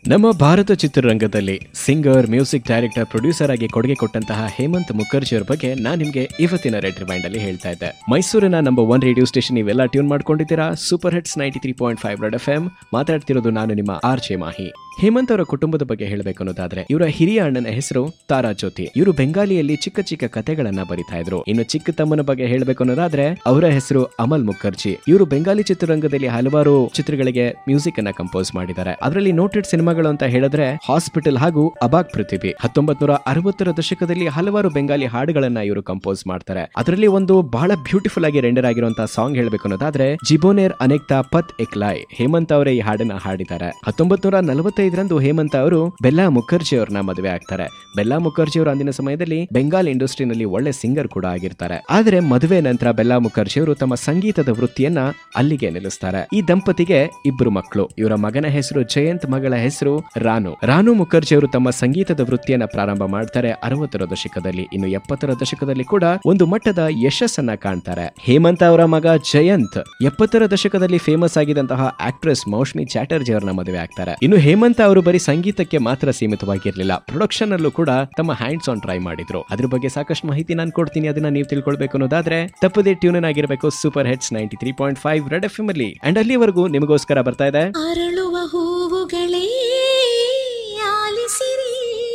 ನಮ್ಮ ಭಾರತ ಚಿತ್ರರಂಗದಲ್ಲಿ singer music director producer ಆಗಿ ಕೊಡುಗೆ ಕೊಟ್ಟಂತಹ ಹೇಮಂತ್ ಮುಖರ್ಜಿ ಅವರ ಬಗ್ಗೆ ನಾನು ನಿಮಗೆ ಇವತ್ತಿನ ರೆಡ್ ರಿಮೈಂಡ್ ಅಲ್ಲಿ ಹೇಳ್ತಾ ಇದ್ದೆ ಮೈಸೂರಿನ ನಂಬರ್ ಒನ್ ರೇಡಿಯೋ ಸ್ಟೇಷನ್ ನೀವೆಲ್ಲ ಟ್ಯೂನ್ ಮಾಡ್ಕೊಂಡಿದ್ದೀರಾ super hits ninety three point five red F M ಮಾತಾಡ್ತಿರೋದು ನಾನು ನಿಮ್ಮ ಆರ್ ಜೆ ಮಾಹಿ ಹೇಮಂತ್ ಅವರ ಕುಟುಂಬದ ಬಗ್ಗೆ ಹೇಳಬೇಕು ಅನ್ನೋದಾದ್ರೆ ಇವರ ಹಿರಿಯ ಅಣ್ಣನ ಹೆಸರು ತಾರಾ ಜ್ಯೋತಿ ಇವರು ಬೆಂಗಾಲಿಯಲ್ಲಿ ಚಿಕ್ಕ ಚಿಕ್ಕ ಕಥೆಗಳನ್ನ ಬರಿತಾ ಇದ್ರು ಇನ್ನು ಚಿಕ್ಕ ತಮ್ಮನ ಬಗ್ಗೆ ಹೇಳಬೇಕು ಅನ್ನೋದಾದ್ರೆ ಅವರ ಹೆಸರು ಅಮಲ್ ಮುಖರ್ಜಿ ಇವರು ಬೆಂಗಾಲಿ ಚಿತ್ರರಂಗದಲ್ಲಿ ಹಲವಾರು ಚಿತ್ರಗಳಿಗೆ ಮ್ಯೂಸಿಕ್ ಅನ್ನ ಕಂಪೋಸ್ ಮಾಡಿದ್ದಾರೆ ಅದರಲ್ಲಿ ನೋಟೆಡ್ ಸಿನಿಮಾಗಳು ಅಂತ ಹೇಳಿದ್ರೆ ಹಾಸ್ಪಿಟಲ್ ಹಾಗೂ ಅಬಾಕ್ ಪೃಥ್ವಿ ಹತ್ತೊಂಬತ್ ನೂರ ಅರವತ್ತರ ದಶಕದಲ್ಲಿ ಹಲವಾರು ಬೆಂಗಾಲಿ ಹಾಡುಗಳನ್ನ ಇವರು ಕಂಪೋಸ್ ಮಾಡ್ತಾರೆ ಅದರಲ್ಲಿ ಒಂದು ಬಹಳ ಬ್ಯೂಟಿಫುಲ್ ಆಗಿ ರೆಂಡರ್ ಆಗಿರುವಂತಹ ಸಾಂಗ್ ಹೇಳಬೇಕು ಅನ್ನೋದಾದ್ರೆ ಜಿಬೋನೇರ್ ಅನೆಕ್ತಾ ಪತ್ ಎಕ್ಲಾಯ್ ಹೇಮಂತ್ ಅವರೇ ಈ ಹಾಡನ್ನ ಹಾಡಿದ್ದಾರೆ ಹತ್ತೊಂಬತ್ ನೂರ ನಲವತ್ತೈದರಂದು ಹೇಮಂತ್ ಅವರು ಬೆಲ್ಲಾ ಮುಖರ್ಜಿ ಅವ್ರನ್ನ ಮದುವೆ ಆಗ್ತಾರೆ ಬೆಲ್ಲಾ ಮುಖರ್ಜಿ ಅವರು ಅಂದಿನ ಸಮಯದಲ್ಲಿ ಬೆಂಗಾಲ್ ಇಂಡಸ್ಟ್ರಿನಲ್ಲಿ ಒಳ್ಳೆ ಸಿಂಗರ್ ಕೂಡ ಆಗಿರ್ತಾರೆ ಆದ್ರೆ ಮದುವೆ ನಂತರ ಬೆಲ್ಲಾ ಮುಖರ್ಜಿ ಅವರು ತಮ್ಮ ಸಂಗೀತದ ವೃತ್ತಿಯನ್ನ ಅಲ್ಲಿಗೆ ನಿಲ್ಲಿಸ್ತಾರೆ ಈ ದಂಪತಿಗೆ ಇಬ್ರು ಮಕ್ಕಳು ಇವರ ಮಗನ ಹೆಸರು ಜಯಂತ್ ಮಗಳ ಹೆಸರು ರಾನು ರಾನು ಮುಖರ್ಜಿ ಅವರು ತಮ್ಮ ಸಂಗೀತದ ವೃತ್ತಿಯನ್ನ ಪ್ರಾರಂಭ ಮಾಡ್ತಾರೆ ಅರವತ್ತರ ದಶಕದಲ್ಲಿ ಇನ್ನು ಎಪ್ಪತ್ತರ ದಶಕದಲ್ಲಿ ಕೂಡ ಒಂದು ಮಟ್ಟದ ಯಶಸ್ಸನ್ನ ಕಾಣ್ತಾರೆ ಹೇಮಂತ್ ಅವರ ಮಗ ಜಯಂತ್ ಎಪ್ಪತ್ತರ ದಶಕದಲ್ಲಿ ಫೇಮಸ್ ಆಗಿದಂತಹ ಆಕ್ಟ್ರೆಸ್ ಮೌಷ್ಮಿ ಚಾಟರ್ಜಿ ಅವರನ್ನ ಮದುವೆ ಆಗ್ತಾರೆ ಇನ್ನು ಹೇಮಂತ್ ಅವರು ಬರೀ ಸಂಗೀತಕ್ಕೆ ಮಾತ್ರ ಸೀಮಿತವಾಗಿರ್ಲಿಲ್ಲ ಪ್ರೊಡಕ್ಷನ್ ಅಲ್ಲೂ ಕೂಡ ತಮ್ಮ ಹ್ಯಾಂಡ್ಸ್ ಆನ್ ಟ್ರೈ ಮಾಡಿದ್ರು ಅದ್ರ ಬಗ್ಗೆ ಸಾಕಷ್ಟು ಮಾಹಿತಿ ನಾನು ಕೊಡ್ತೀನಿ ಅದನ್ನ ನೀವು ತಿಳ್ಕೊಳ್ಬೇಕು ಅನ್ನೋದಾದ್ರೆ ತಪ್ಪದೇ ಟ್ಯೂನ್ ಆಗಿರಬೇಕು super hits ninety three point five red F ಅಲ್ಲಿ ಅಂಡ್ ಅಲ್ಲಿವರೆಗೂ ನಿಮಗೋಸ್ಕರ ಬರ್ತಾ ಇದೆ ಅರಳುವ ಹೂವುಗಳೇ ಆಲಿಸಿರಿ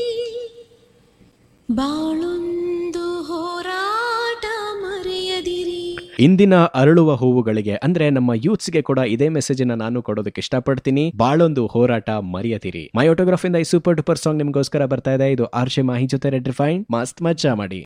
ಬಾಳೊಂದು ಹೋರಾಟ ಮರೆಯದಿರಿ ಇಂದಿನ ಅರಳುವ ಹೂವುಗಳಿಗೆ ಅಂದ್ರೆ ನಮ್ಮ ಯೂತ್ಸ್ಗೆ ಕೂಡ ಇದೇ ಮೆಸೇಜ್ ಅನ್ನ ನಾನು ಕೊಡೋದಕ್ಕೆ ಇಷ್ಟಪಡ್ತೀನಿ ಬಾಳೊಂದು ಹೋರಾಟ ಮರೆಯದಿರಿ ಮೈ ಆಟೋಗ್ರಾಫ್ ಇಂದ ಈ ಸೂಪರ್ ಡೂಪರ್ ಸಾಂಗ್ ನಿಮಗೋಸ್ಕರ ಬರ್ತಾ ಇದೆ ಇದು ಆರ್ಷೆ ಮಾಹಿ ಜೊತೆ ರೆಡ್ ರಿಫೈನ್ ಮಸ್ತ್ ಮಜ್ಜಾ ಮಾಡಿ